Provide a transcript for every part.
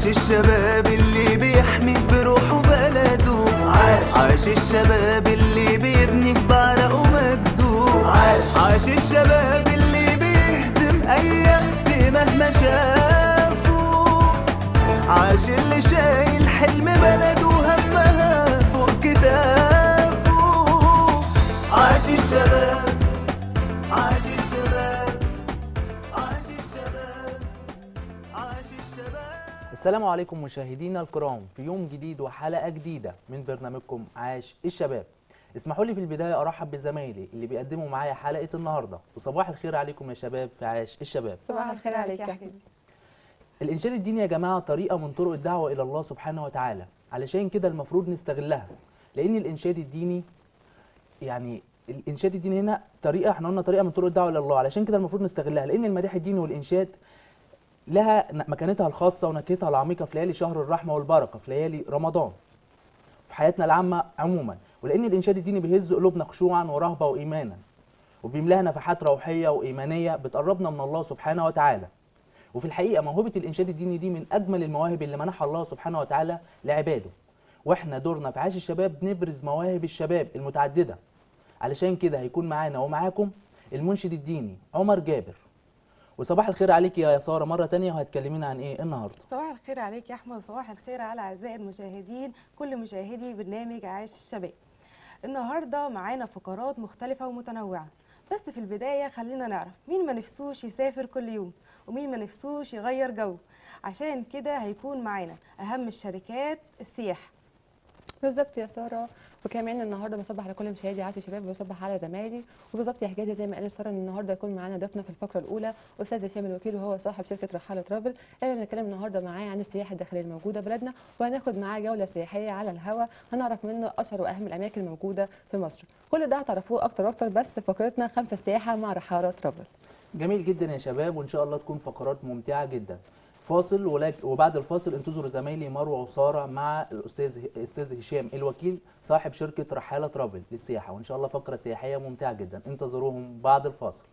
عاش الشباب اللي بيحمي بروحه بلده عاش عاش الشباب اللي بيبني بعرقه ومجده عاش عاش الشباب اللي بيهزم اي يأس مهما شافوا عاش اللي شايل حلم بلده وهمها فوق كتافه عاش الشباب عاش الشباب عاش الشباب عاش الشباب السلام عليكم مشاهدينا الكرام في يوم جديد وحلقة جديدة من برنامجكم عاش الشباب اسمحوا لي في البداية أرحب بزمايلي اللي بيقدموا معايا حلقة النهاردة وصباح الخير عليكم يا شباب في عاش الشباب صباح الخير عليك يا حبيبي الإنشاد الديني يا جماعة طريقة من طرق الدعوة إلى الله سبحانه وتعالى علشان كده المفروض نستغلها لأن الإنشاد الديني يعني الإنشاد الديني هنا طريقة احنا قلنا طريقة من طرق الدعوة إلى الله علشان كده المفروض نستغلها لأن المداح الديني والإنشاد لها مكانتها الخاصة ونكهتها العميقة في ليالي شهر الرحمة والبركة في ليالي رمضان في حياتنا العامة عموما ولأن الإنشاد الديني بيهز قلوبنا خشوعا ورهبة وإيمانا وبيملاها نفحات روحية وإيمانية بتقربنا من الله سبحانه وتعالى وفي الحقيقة موهبة الإنشاد الديني دي من أجمل المواهب اللي منحها الله سبحانه وتعالى لعباده واحنا دورنا في عاش الشباب نبرز مواهب الشباب المتعددة علشان كده هيكون معانا ومعاكم المنشد الديني عمر جابر وصباح الخير عليك يا ساره مره تانية وهتكلمينا عن ايه النهارده صباح الخير عليك يا احمد وصباح الخير على اعزائي المشاهدين كل مشاهدي برنامج عاش الشباب النهارده معانا فقرات مختلفه ومتنوعه بس في البدايه خلينا نعرف مين ما نفسوش يسافر كل يوم ومين ما نفسوش يغير جو عشان كده هيكون معانا اهم الشركات السياحه بالظبط يا ساره وكمان النهارده بصبح على كل مشاهدي عاش الشباب وبصبح على زمايلي وبالظبط يا حجازي زي ما قالت ساره ان النهارده يكون معانا ضيفنا في الفقره الاولى استاذ هشام الوكيل وهو صاحب شركه رحاله ترافل اللي هنتكلم النهارده معاه عن السياحه الداخليه الموجوده بلدنا وهناخد معاه جوله سياحيه على الهواء هنعرف منه اشهر واهم الاماكن الموجوده في مصر كل ده هتعرفوه اكتر واكتر بس في فقرتنا خمسه سياحه مع رحاله ترافل جميل جدا يا شباب وان شاء الله تكون فقرات ممتعه جدا فاصل ولك وبعد الفاصل انتظروا زمايلي مروه وساره مع الاستاذ استاذ هشام الوكيل صاحب شركه رحاله ترافل للسياحه وان شاء الله فقره سياحيه ممتعه جدا انتظروهم بعد الفاصل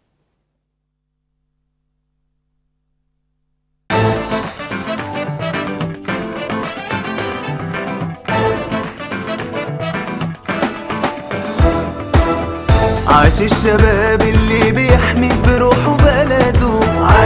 عاش الشباب اللي بيحمي بروحه بلده عاش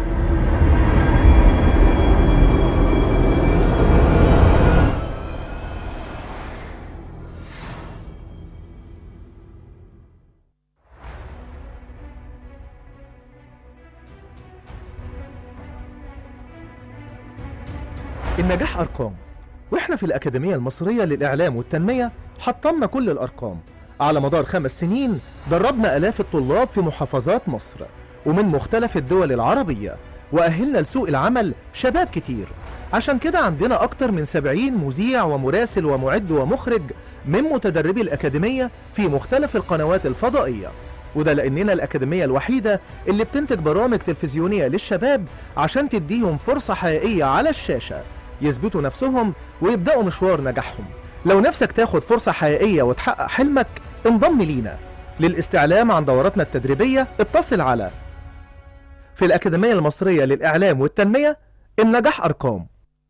النجاح أرقام وإحنا في الأكاديمية المصرية للإعلام والتنمية حطمنا كل الأرقام على مدار خمس سنين دربنا آلاف الطلاب في محافظات مصر ومن مختلف الدول العربية وأهلنا لسوق العمل شباب كتير عشان كده عندنا أكتر من 70 مذيع ومراسل ومعد ومخرج من متدربي الأكاديمية في مختلف القنوات الفضائية وده لأننا الأكاديمية الوحيدة اللي بتنتج برامج تلفزيونية للشباب عشان تديهم فرصة حقيقية على الشاشة يثبتوا نفسهم ويبدأوا مشوار نجاحهم لو نفسك تاخد فرصة حقيقية وتحقق حلمك انضم لينا للاستعلام عن دوراتنا التدريبية اتصل على في الأكاديمية المصرية للإعلام والتنمية النجاح أرقام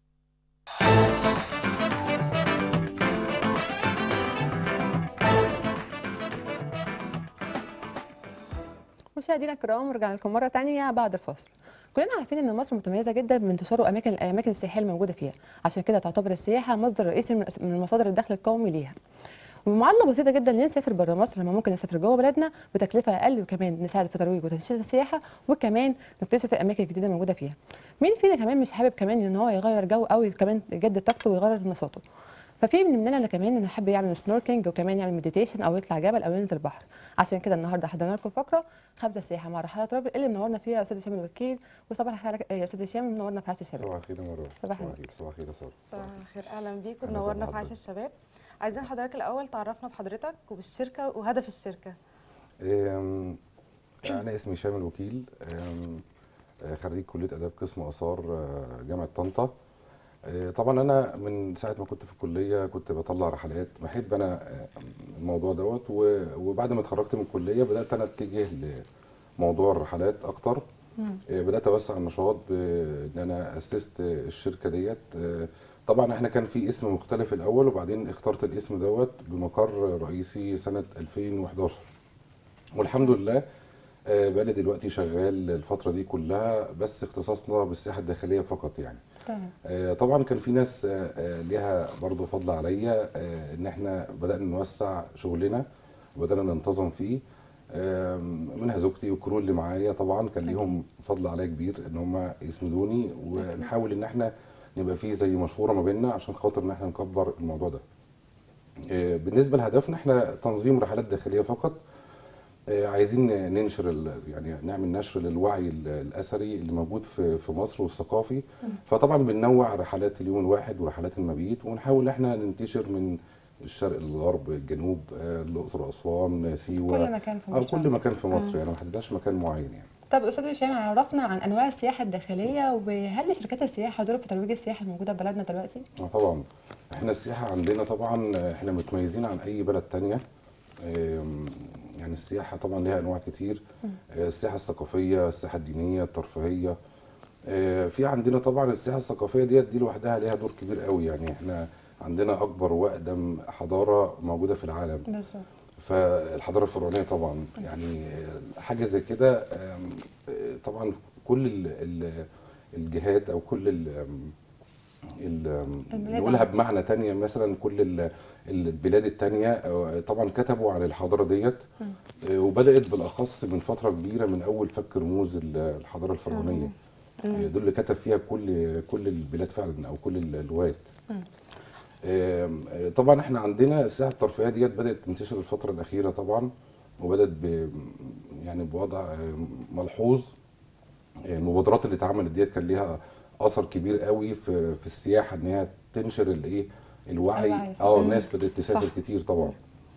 مشاهدينا الكرام رجعنا لكم مره تانية بعد الفاصل كلنا عارفين ان مصر متميزه جدا بانتشار اماكن الاماكن السياحيه الموجوده فيها عشان كده تعتبر السياحه مصدر رئيسي من من مصادر الدخل القومي ليها وبمعادله بسيطه جدا ليه نسافر بره مصر لما ممكن نسافر جوه بلدنا بتكلفه اقل وكمان نساعد في ترويج وتنشيط السياحه وكمان نكتشف الاماكن الجديده الموجوده فيها مين فينا كمان مش حابب كمان ان هو يغير جو او كمان يجدد طاقته ويغير نشاطه ففي مننا اللي كمان انه يحب يعمل سنوركينج وكمان يعمل مديتيشن او يطلع جبل او ينزل بحر عشان كده النهارده حضرنا لكم فقره خمسه سياحه مع رحلات رابل اللي منورنا فيها استاذ هشام الوكيل وصباح الخير عليك- يا استاذ هشام منورنا في عاش الشباب صباح الخير يا مروه صباح الخير صباح الخير يا ساره صباح الخير اهلا بيك أهلا ونورنا وسهلا في عاش بحضرتك. الشباب عايزين حضرتك الاول تعرفنا بحضرتك وبالشركه وهدف الشركه أم، انا اسمي هشام الوكيل أم، آه، خريج كليه اداب قسم اثار آه، جامعه طنطا آه، طبعا انا من ساعه ما كنت في الكليه كنت بطلع رحلات بحب انا آه، الموضوع دوت و- وبعد ما اتخرجت من الكليه بدات انا اتجه لموضوع الرحلات اكتر آه، بدات اوسع النشاط بان انا اسست الشركه ديت آه، طبعا احنا كان في اسم مختلف الاول وبعدين اخترت الاسم دوت بمقر رئيسي سنه 2011 والحمد لله آه، بقالي دلوقتي شغال الفتره دي كلها بس اختصاصنا بالسياحه الداخليه فقط يعني تمام آه، طبعا كان في ناس آه، آه، ليها برضو فضل عليا آه، ان احنا بدأنا نوسع شغلنا وبدأنا ننتظم فيه آم، منها زوجتي والكرو اللي معايا طبعا كان ليهم فضل عليا كبير ان هم يسندوني ونحاول ان احنا نبقى فيه زي مشوره ما بيننا عشان خاطر ان احنا نكبر الموضوع ده آه، بالنسبه لهدفنا احنا تنظيم رحلات داخليه فقط آه، عايزين ننشر ال- يعني نعمل نشر للوعي ال- الاثري اللي موجود في في مصر والثقافي فطبعا بننوع رحلات اليوم الواحد ورحلات المبيت ونحاول ان احنا ننتشر من الشرق للغرب الجنوب آه، الاقصر واسوان سيوه كل مكان في او مصر كل مكان في مصر يعني ما حددناش مكان معين يعني طب استاذ هشام عرفنا عن انواع السياحه الداخليه وهل شركات السياحه دور في ترويج السياحه الموجوده في بلدنا دلوقتي؟ اه طبعا احنا السياحة عندنا طبعا آه، احنا متميزين عن اي بلد تانية آم، يعني السياحة طبعا ليها انواع كتير آه، السياحة الثقافية السياحة الدينية الترفيهية آه، في عندنا طبعا السياحة الثقافية ديت دي لوحدها ليها دور كبير قوي يعني احنا عندنا اكبر واقدم حضارة موجودة في العالم بالظبط فالحضاره الفرعونيه طبعا يعني آه، حاجه زي كده آم، آه، طبعا كل ال- ال- الجهات او كل ال آم، ال- آم، البلاد نقولها عم- بمعنى تانية مثلا كل ال- البلاد التانية آه، طبعا كتبوا عن الحضاره ديت آه، وبدات بالاخص من فتره كبيره من اول فك رموز ال- الحضاره الفرعونيه آه، دول اللي كتب فيها كل كل البلاد فعلا او كل ال- اللغات آم، آه، طبعا احنا عندنا السياحه الترفيهيه ديت بدات تنتشر الفتره الاخيره طبعا وبدات ب يعني بوضع آه، ملحوظ آه، المبادرات اللي اتعملت ديت كان ليها اثر كبير قوي في في السياحه ان هي تنشر الايه الوعي الوعي. اه الناس بدات تسافر صح. كتير طبعا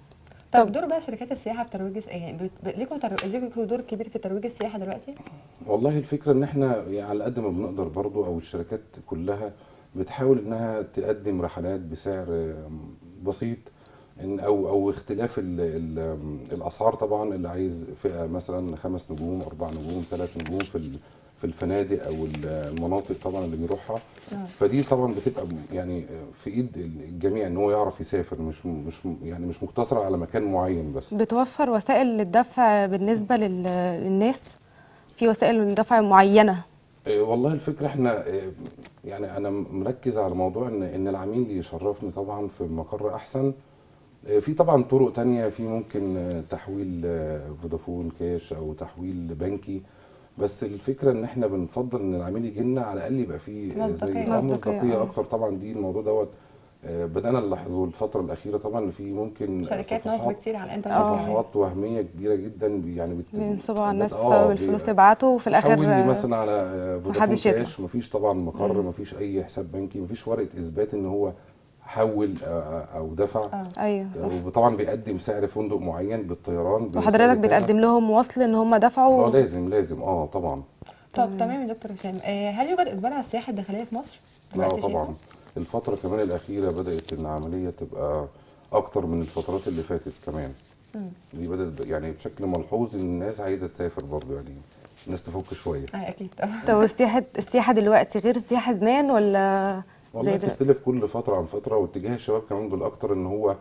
طب دور بقى شركات السياحه في ترويج الس- يعني بت- ب- ليكوا تر... ليكوا دور كبير في ترويج السياحه دلوقتي؟ والله الفكرة ان احنا يعني على قد ما بنقدر برضو او الشركات كلها بتحاول انها تقدم رحلات بسعر آم، بسيط إن او او اختلاف ال ال الاسعار طبعا اللي عايز فئة مثلا خمس نجوم اربع نجوم ثلاث نجوم في ال- في الفنادق او المناطق طبعا اللي بيروحها فدي طبعا بتبقى يعني في ايد الجميع ان هو يعرف يسافر مش مش يعني مش مقتصرة على مكان معين بس بتوفر وسائل للدفع بالنسبة لل- للناس في وسائل للدفع معينة إيه والله الفكرة احنا إيه يعني انا مركز على موضوع ان ان العميل يشرفني طبعا في مقر احسن إيه في طبعا طرق تانية في ممكن آه، تحويل آه، فودافون كاش او تحويل بنكي بس الفكرة ان احنا بنفضل ان العميل يجي لنا على الاقل يبقى فيه آه، زي مصداقية. آه، مصداقية، مصداقية آه. اكتر طبعا دي الموضوع دوت آه، بدأنا نلاحظه الفترة الأخيرة طبعا إن في ممكن شركات نصب صفحات كتير على الانترنت آه. صفحات وهمية كبيرة جدا بي- يعني بت بينصبوا على الناس آه، بسبب بي- الفلوس اللي بعتوا وفي الآخر حول لي آه، مثلا على آه، فودافون محدش يدفع. كاش مفيش طبعا مقر مفيش اي حساب بنكي مفيش ورقه اثبات ان هو حول آه، او دفع اه أيوه صح وطبعا بيقدم سعر فندق معين بالطيران بسعر وحضرتك كذا. بتقدم لهم وصل ان هم اه دفعوا لازم لازم اه طبعا طب تمام يا دكتور هشام آه، هل يوجد اقبال على السياحه الداخليه في مصر؟ اه دلوقتي طبعا شايفه؟ الفتره كمان الاخيره بدات ان العمليه تبقى اكتر من الفترات اللي فاتت كمان دي بدات يعني بشكل ملحوظ ان الناس عايزه تسافر برضو يعني الناس تفك شويه اه اكيد طبعا طب السياحة السياحة دلوقتي غير السياحة زمان ولا والله زي دلوقتي؟ بتختلف كل فترة عن فترة واتجاه الشباب كمان بالأكتر إن هو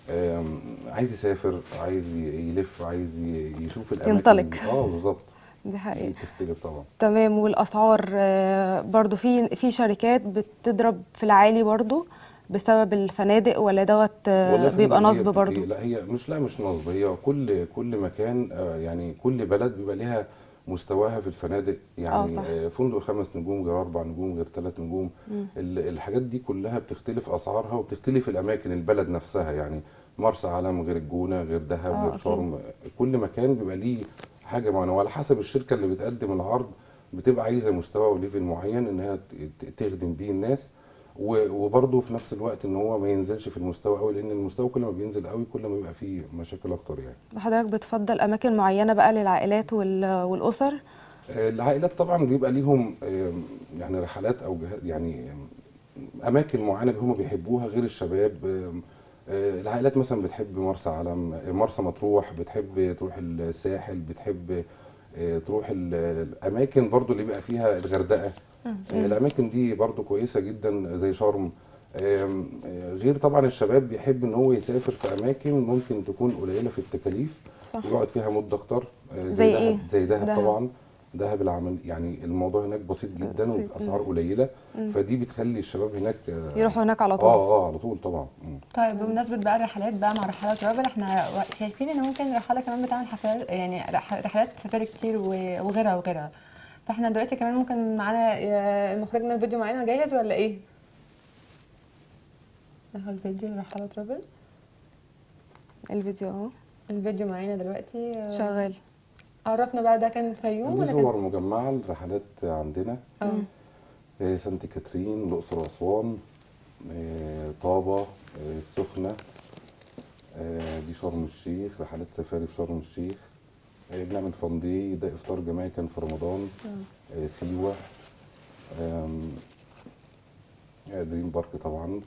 آم، عايز يسافر عايز ي- يلف عايز ي- يشوف الأماكن ينطلق. اه بالظبط دي دي حقيقة بتختلف طبعا تمام والاسعار آه، برضو في في شركات بتضرب في العالي برضو بسبب الفنادق ولا دوت آه، والله في بيبقى النهاية نصب بت- برضو لا هي مش لا مش نصب هي كل كل مكان آه، يعني كل بلد بيبقى ليها مستواها في الفنادق يعني صح. آه، فندق خمس نجوم غير اربع نجوم غير ثلاث نجوم ال- الحاجات دي كلها بتختلف اسعارها وبتختلف الاماكن البلد نفسها يعني مرسى علم غير الجونه غير دهب آه، غير أكيد. شرم كل مكان بيبقى ليه حاجه معينه وعلى حسب الشركه اللي بتقدم العرض بتبقى عايزه مستوى وليفل معين ان هي ت- ت- تخدم بيه الناس و- وبرضه في نفس الوقت ان هو ما ينزلش في المستوى قوي لان المستوى كل ما بينزل قوي كل ما بيبقى فيه مشاكل اكتر يعني حضرتك بتفضل اماكن معينة بقى للعائلات وال- والاسر آه، العائلات طبعا بيبقى ليهم آم، يعني رحلات او جهات يعني آم، اماكن معينه هم بيحبوها غير الشباب آم، آه، العائلات مثلا بتحب مرسى علم آه، مرسى مطروح بتحب تروح الساحل بتحب آه، تروح ال- الاماكن برضو اللي بيبقى فيها الغردقه آه، الاماكن دي برضو كويسه جدا زي شرم آم، آه، غير طبعا الشباب بيحب ان هو يسافر في اماكن ممكن تكون قليله في التكاليف صح. ويقعد فيها مده اكتر آه، زي دهب إيه؟ زي دهب دهب. طبعا دهب العمل يعني الموضوع هناك بسيط جدا بسيط. وباسعار قليله فدي بتخلي الشباب هناك آه، يروحوا هناك على طول اه اه على طول طبعا مم. طيب بمناسبة بقى الرحلات بقى مع رحلات رابل احنا و- شايفين ان ممكن الرحلة كمان بتعمل حفلات يعني رح- رحلات سفاري كتير و- وغيرها وغيرها فاحنا دلوقتي كمان ممكن معانا آه، مخرجنا الفيديو معانا جاهز ولا ايه؟ ناخد فيديو رحلات رابل الفيديو اهو الفيديو معانا دلوقتي آه، شغال عرفنا بقى ده كان فيوم دي ولا صور كان مجمعه لرحلات عندنا اه آه، سانت كاترين الاقصر واسوان آه، طابه آه، السخنه آه، دي شرم الشيخ رحلات سفاري في شرم الشيخ آه، بنعمل فان ده افطار جماعي كان في رمضان آه، سيوه آم، آه، دريم بارك طبعا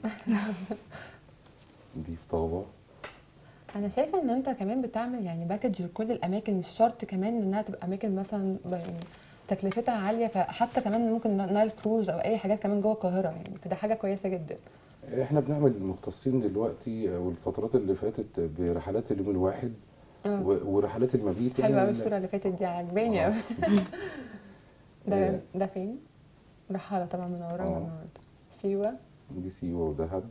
دي في طابه انا شايفه ان انت كمان بتعمل يعني باكج لكل الاماكن مش شرط كمان انها تبقى اماكن مثلا ب- يعني تكلفتها عاليه فحتى كمان ممكن نايل كروز او اي حاجات كمان جوه القاهره يعني فده حاجه كويسه جدا احنا بنعمل مختصين دلوقتي آه، والفترات اللي فاتت برحلات اليوم الواحد اه و- ورحلات المبيت حلوه قوي يعني الصوره اللي فاتت دي عجباني آه. قوي ده آه. ده فين رحاله طبعا من ورانا آه. النهارده سيوه دي سيوة ودهب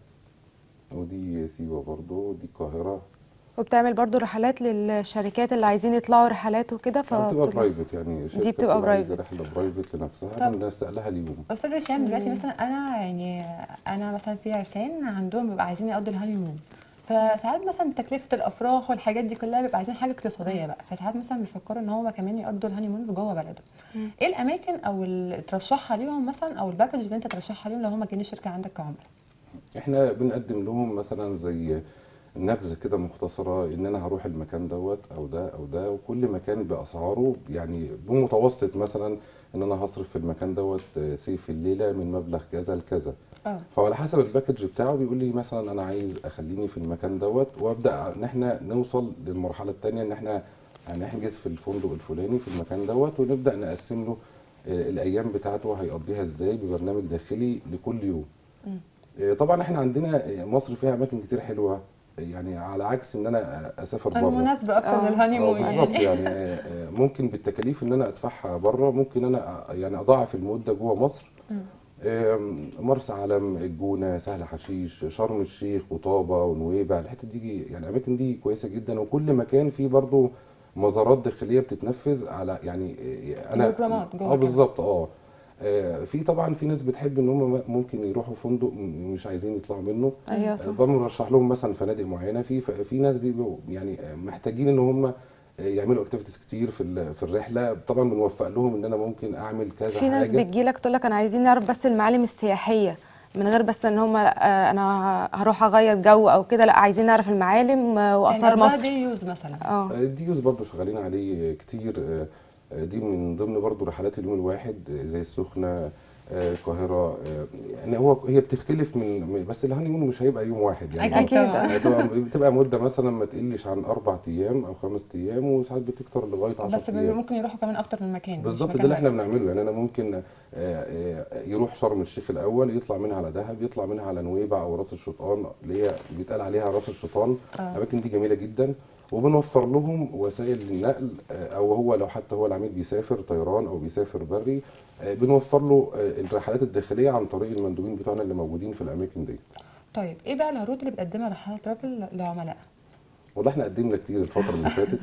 ودي سيوة برضو ودي القاهرة وبتعمل برضو رحلات للشركات اللي عايزين يطلعوا رحلات وكده بتبقى فبتبقى- برايفت يعني شركة بتبقى بتبقى عايزة private. رحلة برايفت لنفسها طب. الناس لها اليوم استاذ هشام دلوقتي مثلا انا يعني انا مثلا في عرسان عندهم بيبقى عايزين يقضوا الهاني مون فساعات مثلا تكلفه الافراح والحاجات دي كلها بيبقى عايزين حاجه اقتصاديه بقى فساعات مثلا بيفكروا ان هو كمان يقضوا الهاني مون في جوه بلده ايه الاماكن او اللي ترشحها ليهم مثلا او الباكج اللي انت ترشحها ليهم لو هم جايين الشركه عندك كعملاء احنا بنقدم لهم مثلا زي نبذة كده مختصرة ان انا هروح المكان دوت او ده او ده وكل مكان باسعاره يعني بمتوسط مثلا ان انا هصرف في المكان دوت آه، سيف الليلة من مبلغ كذا لكذا اه فعلى حسب الباكج بتاعه بيقول لي مثلا انا عايز اخليني في المكان دوت وابدا ان احنا نوصل للمرحله الثانيه ان احنا هنحجز في الفندق الفلاني في المكان دوت ونبدا نقسم له آه، الايام بتاعته هيقضيها ازاي ببرنامج داخلي لكل يوم آه، طبعا احنا عندنا آه، مصر فيها اماكن كتير حلوه آه، يعني على عكس ان انا آه، اسافر بره المناسبه اكتر آه. للهاني اه مون بالظبط يعني يعني آه، آه، ممكن بالتكاليف ان انا ادفعها بره ممكن انا آه، يعني اضاعف المده جوه مصر آم، مرسى علم الجونه سهل حشيش شرم الشيخ وطابه ونويبع الحته دي يعني الاماكن دي كويسه جدا وكل مكان فيه برضو مزارات داخليه بتتنفذ على يعني آه، انا بروجرامات جوه اه كده. بالظبط اه آه، في طبعا في ناس بتحب ان هم ممكن يروحوا فندق م- مش عايزين يطلعوا منه ايوه صح طبعا بنرشح لهم مثلا فنادق معينه في في ناس بيبقوا يعني محتاجين ان هم يعملوا اكتيفيتيز كتير في ال- في الرحله طبعا بنوفق لهم ان انا ممكن اعمل كذا في ناس حاجه بتجيلك تقول لك انا عايزين نعرف بس المعالم السياحيه من غير بس ان هم انا هروح اغير جو او كده لا عايزين نعرف المعالم آه، واثار يعني مصر دي يوز مثلا اه الديوز برضو شغالين عليه كتير آه، آه، دي من ضمن برضو رحلات اليوم الواحد آه، زي السخنه آه، القاهره آه، يعني هو هي بتختلف من من- بس الهاني مون مش هيبقى يوم واحد يعني أكيد. هتبقى بتبقى مده مثلا ما تقلش عن اربع ايام او خمس ايام وساعات بتكتر لغايه 10 بس ايام ممكن يروحوا كمان اكتر من مكان مش بالظبط ده مكان اللي احنا واحد. بنعمله يعني انا ممكن آه، آه، يروح شرم الشيخ الاول يطلع منها على دهب يطلع منها على نويبع او راس الشيطان اللي هي بيتقال عليها راس الشيطان آه. الاماكن دي جميله جدا وبنوفر لهم وسائل النقل آه، او هو لو حتى هو العميل بيسافر طيران او بيسافر بري آه، بنوفر له آه، الرحلات الداخليه عن طريق المندوبين بتوعنا اللي موجودين في الاماكن دي طيب ايه بقى العروض اللي بتقدمها رحلات ترافل لعملاء والله احنا قدمنا كتير الفترة اللي فاتت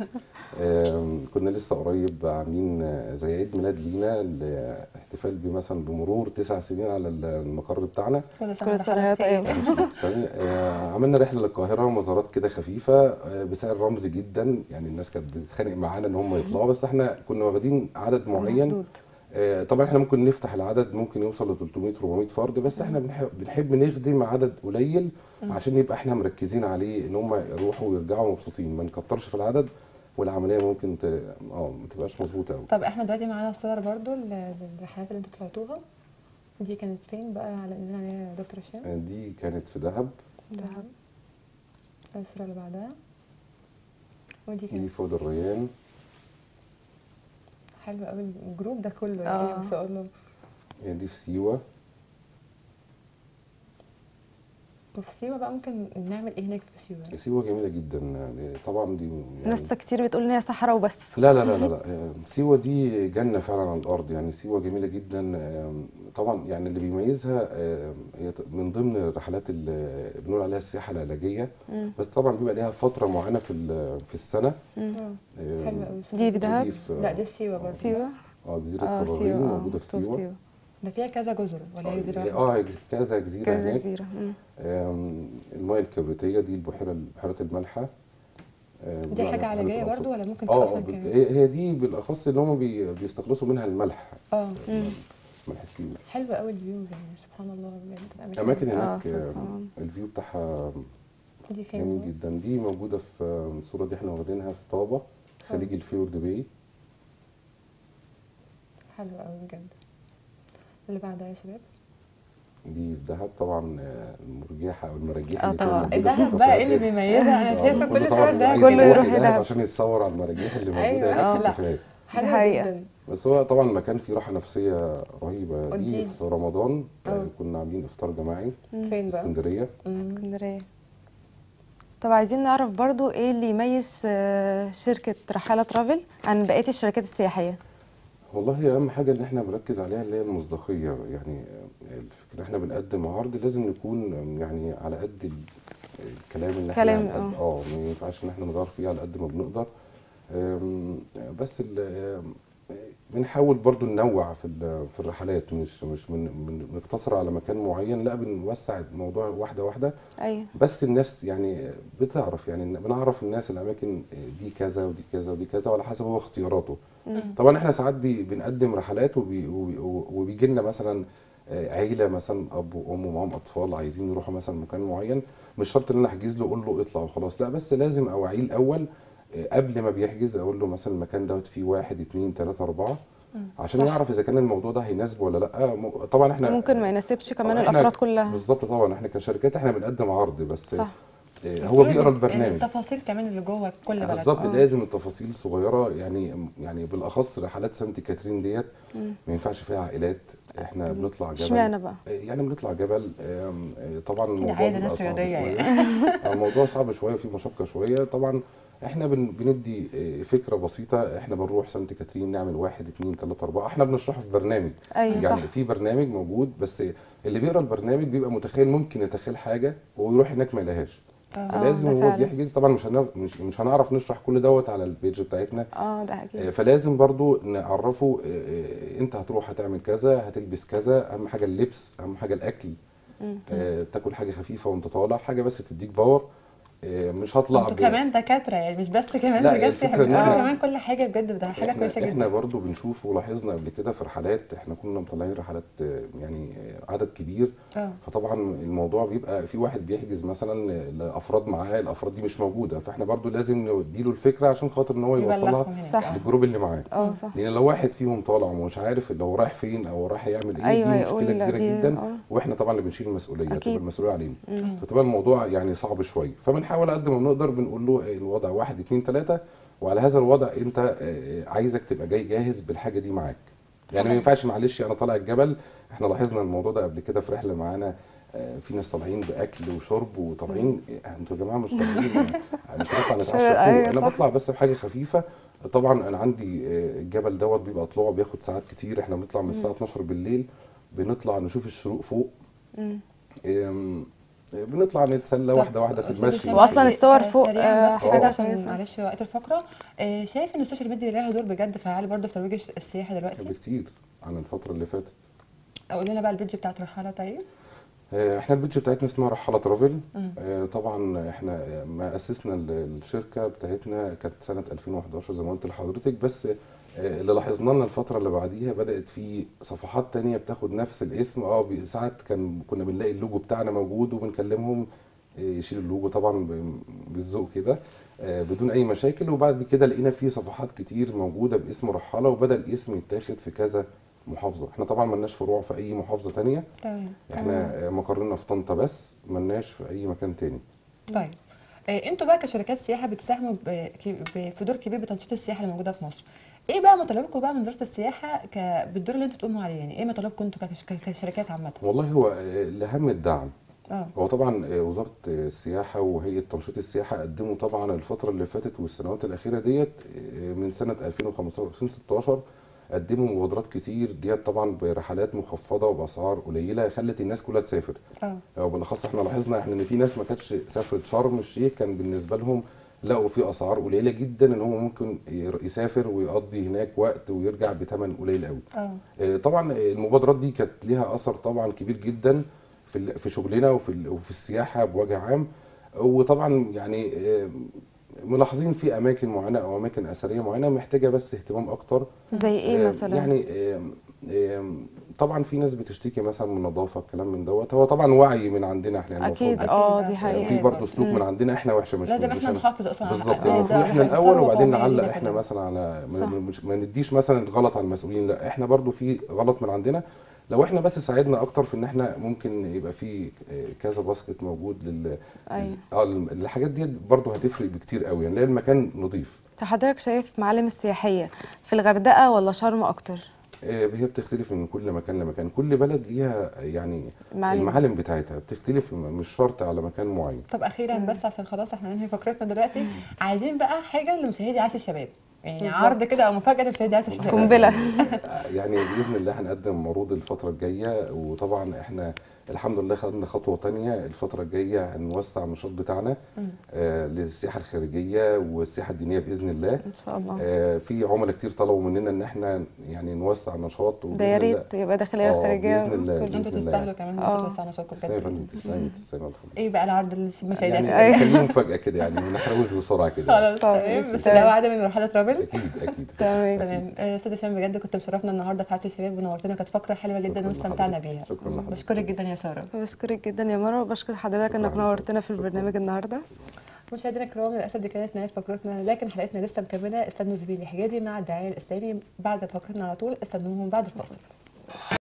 آم، كنا لسه قريب عاملين آه، زي عيد ميلاد لينا لاحتفال بمثلا بمرور تسع سنين على المقر بتاعنا كل كل سنه وهي طيبه تسلمي. آه، عملنا رحلة للقاهرة مزارات كده خفيفة آه، بسعر رمزي جدا يعني الناس كانت بتتخانق معانا ان هم يطلعوا بس احنا كنا واخدين عدد معين محدود. آه، طبعا احنا ممكن نفتح العدد ممكن يوصل ل 300 400 فرد بس احنا بنحب, بنحب نخدم عدد قليل عشان يبقى احنا مركزين عليه ان هم يروحوا ويرجعوا مبسوطين ما نكترش في العدد والعمليه ممكن ت... اه ما تبقاش مظبوطه قوي طب احنا دلوقتي معانا صور برضو ل- للرحلات اللي انتوا طلعتوها دي كانت فين بقى على اذن عليها يا دكتور هشام دي كانت في دهب دهب. الصوره اللي بعدها ودي دي كانت فوق الريان حلو قوي الجروب ده كله يعني آه. ما شاء الله هي دي في سيوه وفي سيوه بقى ممكن نعمل ايه هناك في سيوه سيوه جميله جدا يعني طبعا دي يعني ناس كتير بتقول ان هي صحراء وبس لا لا لا لا, لا. آه، سيوة دي جنة فعلا على الأرض يعني سيوة جميلة جدا آم، طبعا يعني اللي بيميزها آم، هي ت- من ضمن الرحلات اللي بنقول عليها السياحة العلاجية بس طبعا بيبقى ليها فترة معينة في ال- في السنة آه. آم، حلو قوي دي في دهب في لا دي في سيوه برضه سيوه اه جزيرة اه طبرين سيوه اه موجودة في مكتوب سيوة ده فيها كذا جزر ولا هي جزيره واحدة؟ اه كذا جزيرة كذا هناك جزيره مم. آم، المياه الكبريتية دي البحيرة البحيرات المالحة آم، دي بنقول حاجه عليها بحيرة علاجيه الأقصر. برضه ولا ممكن اه اصلا آه، بس- كمان هي هي دي بالاخص اللي هم بي بيستخلصوا منها الملح اه ملح السيوي حلو قوي الفيوز يعني سبحان الله بجد اماكن آه، هناك سبحان آه، الفيو بتاعها دي فين جميل بقى؟ جدا دي موجوده في آه، الصوره دي احنا واخدينها في طابه خليج الفيورد باي حلو قوي بجد اللي بعدها يا شباب دي في دهب طبعا آه، المرجحه او المراجيح آه، اللي كانت طبعا. موجودة في الدهب بقى ايه اللي الكافيهات. بيميزها انا آه، شايفه كله كل طبعا شويه بيبقى ده عايز كله يروح دهب لدهب. عشان يتصور على المراجيح اللي موجوده أيوة، هناك في آه. الكافيهات حلو حقيقة. جدا بس هو طبعا مكان فيه راحه نفسيه رهيبه دي قوليلي. في رمضان آه، آه. كنا عاملين افطار جماعي فين في بقى؟ اسكندريه مم. اسكندريه طب عايزين نعرف برضو ايه اللي يميز آه، شركه رحاله ترافل عن بقيه الشركات السياحيه والله هي اهم حاجه اللي احنا بنركز عليها اللي هي المصداقيه يعني الفكره احنا بنقدم عرض لازم نكون يعني على قد ال- الكلام اللي احنا كلام، هنقد- اه. اه ما ينفعش ان احنا نغير فيه على قد ما بنقدر أم، بس ال- أم، بنحاول برضو ننوع في ال- في الرحلات مش مش من من- بنقتصر على مكان معين لا بنوسع الموضوع واحده واحده ايوه بس الناس يعني بتعرف يعني بنعرف الناس الاماكن دي كذا ودي كذا ودي كذا وعلى حسب هو اختياراته طبعا احنا ساعات بي بنقدم رحلات وبي وبيجي لنا مثلا آه، عيله مثلا اب وام ومعاهم اطفال عايزين يروحوا مثلا مكان معين مش شرط ان انا احجز له اقول له اطلع وخلاص لا بس لازم اوعيه الاول آه، قبل ما بيحجز اقول له مثلا المكان دوت فيه واحد اتنين تلاته اربعه عشان يعرف اذا كان الموضوع ده هيناسبه ولا لا م- طبعا احنا ممكن ما يناسبش كمان آه، إحنا الافراد كلها بالظبط طبعا احنا كشركات احنا بنقدم عرض بس صح. آه، هو إيه بيقرا ال- البرنامج التفاصيل كمان اللي جوه كل بلد بالظبط آه. لازم التفاصيل صغيره يعني يعني بالاخص رحلات سانت كاترين ديت ما ينفعش فيها عائلات احنا بنطلع جبل اشمعنى بقى يعني بنطلع جبل آم، آه، طبعا الموضوع عايزة بيبقى ناس صعب رياضية شويه يعني. آه، الموضوع صعب شويه وفيه مشقه شويه طبعا احنا بن بندي آه، فكره بسيطه احنا بنروح سانت كاترين نعمل واحد اتنين تلاته اربعه احنا بنشرحه في برنامج ايوه يعني صح في برنامج موجود بس اللي بيقرا البرنامج بيبقى متخيل ممكن يتخيل حاجه ويروح هناك ما يلاقيهاش آه، فلازم ده هو فعلا. بيحجز طبعا مش هنعرف مش مش هنعرف نشرح كل دوت على البيج بتاعتنا اه ده آه، اكيد فلازم برضو نعرفه آه، آه، انت هتروح هتعمل كذا هتلبس كذا اهم حاجه اللبس اهم حاجه الاكل آه، تاكل حاجه خفيفه وانت طالع حاجه بس تديك باور آه، مش هطلع انتوا ب- كمان دكاتره يعني مش بس كمان لا، شركات الفكرة سياحه إن بتعملوا إحنا- كمان كل حاجه بجد ده حاجه احنا كويسه احنا جدا برضو بنشوف ولاحظنا قبل كده في رحلات احنا كنا مطلعين رحلات آه، يعني آه، عدد كبير اه فطبعا الموضوع بيبقى في واحد بيحجز مثلا لافراد معاه الافراد دي مش موجوده فاحنا برضو لازم نديله الفكره عشان خاطر ان هو يوصلها يبلغكم هناك صح. آه. للجروب اللي معاه اه صح لان لو واحد فيهم طالع ومش عارف اللي هو رايح فين او رايح يعمل ايه أيوة، دي هيقول مشكله كبيره دي- جدا آه. واحنا طبعا اللي بنشيل المسؤوليه أكيد. تبقى المسؤوليه علينا فتبقى الموضوع يعني صعب شويه فبنحاول قد ما بنقدر بنقول له إيه الوضع واحد اتنين تلاته وعلى هذا الوضع انت آه، عايزك تبقى جاي جاهز بالحاجه دي معاك يعني ما ينفعش معلش انا طالع الجبل احنا لاحظنا الموضوع ده قبل كده في رحله معانا آه، في ناس طالعين باكل وشرب وطالعين إيه، انتوا يا جماعه مش طالعين مش هنطلع نتعشى فوق أيوة انا صح. بطلع بس بحاجه خفيفه طبعا انا عندي آه، الجبل دوت بيبقى طلوعه بياخد ساعات كتير احنا بنطلع من الساعه 12 بالليل بنطلع نشوف الشروق فوق آم، بنطلع نتسلى طب واحده واحده في أستاذ المشي هشام، وأصلاً بس- الصور بس فوق، سريعاً آه، بس حاجة كده عشان كويسة. معلش وقت الفقره آه، شايف ان السوشيال ميديا ليها دور بجد فعال برضه في ترويج السياحه دلوقتي بكتير عن الفتره اللي فاتت قول لنا بقى البيدج بتاعت رحاله طيب آه، احنا البيدج بتاعتنا اسمها رحالة ترافل آه، طبعا احنا آه، ما اسسنا ال- الشركه بتاعتنا كانت سنه 2011 زي ما قلت لحضرتك بس آه، اللي لاحظنا لنا الفتره اللي بعديها بدات في صفحات تانية بتاخد نفس الاسم اه بي- ساعات كان كنا بنلاقي اللوجو بتاعنا موجود وبنكلمهم آه، يشيل اللوجو طبعا ب- بالذوق كده آه، بدون اي مشاكل وبعد كده لقينا في صفحات كتير موجوده باسم رحاله وبدا الاسم يتاخد في كذا محافظه احنا طبعا ملناش فروع في اي محافظه تانية تمام احنا مقرنا في طنطا بس ملناش في اي مكان تاني طيب آه، انتوا بقى كشركات سياحه بتساهموا ب- ك- ب- في دور كبير بتنشيط السياحه اللي موجوده في مصر ايه بقى مطالبكم بقى من وزاره السياحه ك... بالدور اللي انتوا بتقوموا عليه يعني ايه مطالبكم انتوا كش... ك- كشركات عامه والله هو آه، الاهم الدعم اه هو طبعا آه، وزاره السياحه وهيئه تنشيط السياحه قدموا طبعا الفتره اللي فاتت والسنوات الاخيره ديت آه، من سنه 2015 2016 قدموا مبادرات كتير ديت طبعا برحلات مخفضه وباسعار قليله خلت الناس كلها تسافر اه وبالاخص احنا لاحظنا احنا ان في ناس ما كانتش سافرت شرم الشيخ كان بالنسبه لهم لقوا في اسعار قليله جدا ان هو ممكن ير- يسافر ويقضي هناك وقت ويرجع بثمن قليل قوي اه آه، طبعا المبادرات دي كانت ليها اثر طبعا كبير جدا في ال- في شغلنا وفي ال- وفي السياحه بوجه عام وطبعا يعني آه، ملاحظين في اماكن معينه او اماكن اثريه معينه محتاجه بس اهتمام اكتر زي ايه آه، مثلا يعني آم، آم، طبعا في ناس بتشتكي مثلا من النظافه الكلام من دوت هو طبعا وعي من عندنا احنا المفروض اكيد أكيد اه ده دي في يعني حقيقه في برضه سلوك من عندنا احنا وحشه مش لازم مش احنا أنا. نحافظ اصلا على بالظبط حقنا. المفروض ده احنا إحنا الاول ثروة وبعدين قومية نعلق لينا احنا كلنا. مثلا على ما, صح. مش ما نديش مثلا الغلط على المسؤولين لا احنا برضو في غلط من عندنا لو احنا بس ساعدنا اكتر في ان احنا ممكن يبقى في كذا باسكت موجود لل أيوة. اه الحاجات دي برضو هتفرق بكتير قوي يعني نلاقي المكان نظيف طب حضرتك شايف معالم السياحيه في الغردقه ولا شرم اكتر آه، هي بتختلف من كل مكان لمكان كل بلد ليها يعني معالم. المعالم بتاعتها بتختلف م- مش شرط على مكان معين طب اخيرا بس عشان خلاص احنا ننهي فقرتنا دلوقتي عايزين بقى حاجه لمشاهدي عاش الشباب يعني بالظبط. عرض كده او مفاجاه لمشاهدي عاش الشباب قنبله يعني باذن الله هنقدم عروض الفتره الجايه وطبعا احنا الحمد لله خدنا خطوه تانية الفتره الجايه هنوسع النشاط بتاعنا آه للسياحه الخارجيه والسياحه الدينيه باذن الله ان شاء الله آه في عملاء كتير طلبوا مننا ان احنا يعني نوسع النشاط ده يا وبإذن الله- ريت يبقى داخليه آه، وخارجيه بإذن الله. كله. انتوا بإذن الله. تستاهلوا كمان ان آه. انتوا توسعوا نشاطكم تسلمي يا فندم بجد تسلمي تسلمي الحمد ايه بقى العرض للمشاهدي يعني عاش الشباب خليه مفاجاه كده يعني ما نحرقوش بسرعه كده خلاص طب، تمام بس تمام. ده وعد من رحلة ترافل اكيد اكيد تمام تمام آه، استاذ هشام بجد كنت مشرفنا النهارده في عاش الشباب ونورتنا كانت فقره حلوه جدا شكراً واستمتعنا لحضرتك. بيها شكراً لحضرتك. بشكرك جدا يا ساره بشكرك جدا يا مروه وبشكر حضرتك انك شكراً. نورتنا في شكراً. البرنامج النهارده مشاهدينا الكرام للاسف دي كانت نهايه فقرتنا لكن حلقتنا لسه مكمله استنوا زميلي حجازي مع الدعايه الاسلامي بعد فقرتنا على طول استنوهم بعد الفاصل